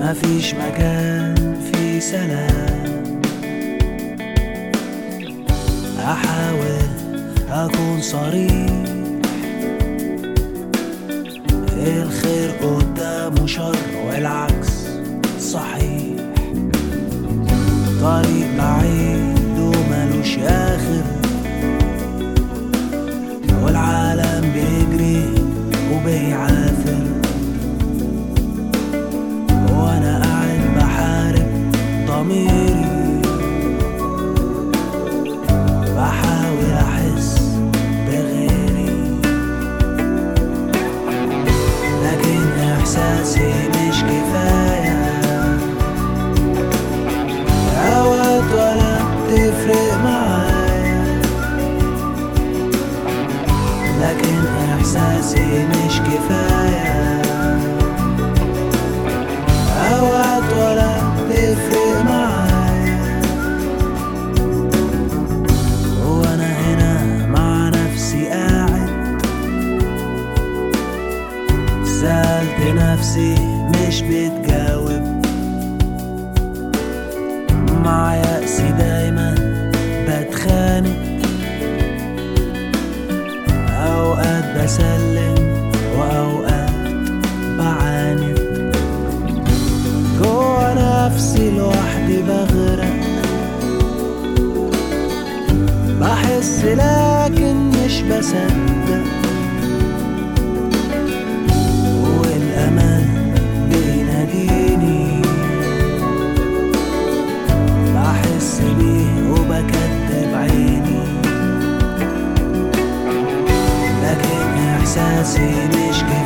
مفيش مكان فيه سلام أحاول أكون صريح الخير قدامه شر والعكس صحيح طريق بعيد وملوش آخر والعالم بيجري وبيعافر وأنا قاعد بحارب ضميري بحاول أحس بغيري لكن إحساسي مش كفاية أوقات ولا بتفرق معايا لكن إحساسي مش كفاية أوقات ولا بتفرق معايا وأنا هنا مع نفسي قاعد سألت نفسي مش بتجاوب مع يأسي دايما بتخانق أوقات بسلم وأوقات بعاند جوا نفسي لوحدي بغرق بحس لكن مش بصدق والأمل بيناديني بحس بيه وبكدب عيني لكن إحساسي مش كده